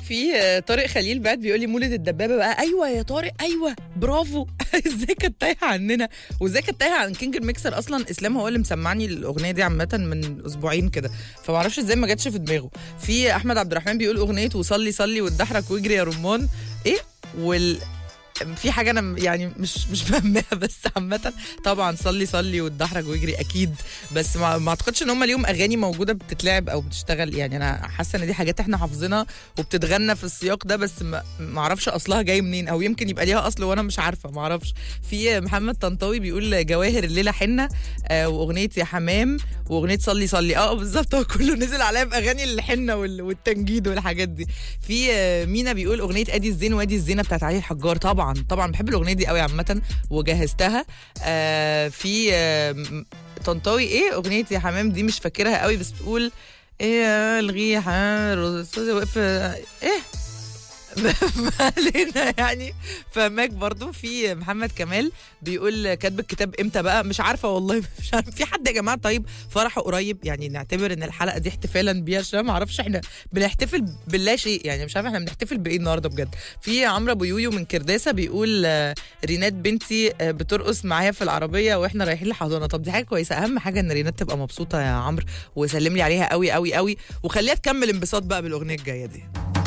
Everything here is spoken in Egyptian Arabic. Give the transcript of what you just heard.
في آه، طارق خليل بعد بيقول لي مولد الدبابه بقى ايوه يا طارق ايوه برافو ازاي كانت تايهه عننا وازاي كانت تايهه عن كينج الميكسر اصلا اسلام هو اللي مسمعني الاغنيه دي عامه من اسبوعين كده فمعرفش ازاي ما جاتش في دماغه في احمد عبد الرحمن بيقول اغنيه وصلي صلي واتدحرج واجري يا رمان ايه وال في حاجه انا م- يعني مش مش فاهماها بس عامه طبعا صلي صلي واتدحرج واجري اكيد بس ما, ما اعتقدش ان هم ليهم اغاني موجوده بتتلعب او بتشتغل يعني انا حاسه ان دي حاجات احنا حافظينها وبتتغنى في السياق ده بس ما ما اعرفش اصلها جاي منين او يمكن يبقى ليها اصل وانا مش عارفه ما اعرفش في محمد طنطاوي بيقول جواهر الليله حنه آه واغنيه يا حمام واغنيه صلي صلي اه بالظبط هو كله نزل عليها باغاني الحنه وال- والتنجيد والحاجات دي في آه، مينا بيقول اغنيه ادي الزين وادي الزينه بتاعت علي الحجار طبعا طبعا بحب الاغنيه دي قوي عامه وجهزتها آه في آه م- طنطاوي ايه اغنيه يا حمام دي مش فاكرها قوي بس بتقول ايه الغيحه الرصاص واقف ايه ما علينا يعني فماك برضو في محمد كمال بيقول كاتب الكتاب امتى بقى مش عارفه والله مش عارفه في حد يا جماعه طيب فرحه قريب يعني نعتبر ان الحلقه دي احتفالا بيها عشان ما اعرفش احنا بنحتفل باللا شيء يعني مش عارفه احنا بنحتفل بايه النهارده بجد في عمرو ابو يويو من كرداسه بيقول آه، رينات بنتي آه، بترقص معايا في العربيه واحنا رايحين لحضانه طب دي حاجه كويسه اهم حاجه ان رينات تبقى مبسوطه يا عمرو وسلم لي عليها قوي قوي قوي وخليها تكمل انبساط بقى بالاغنيه الجايه دي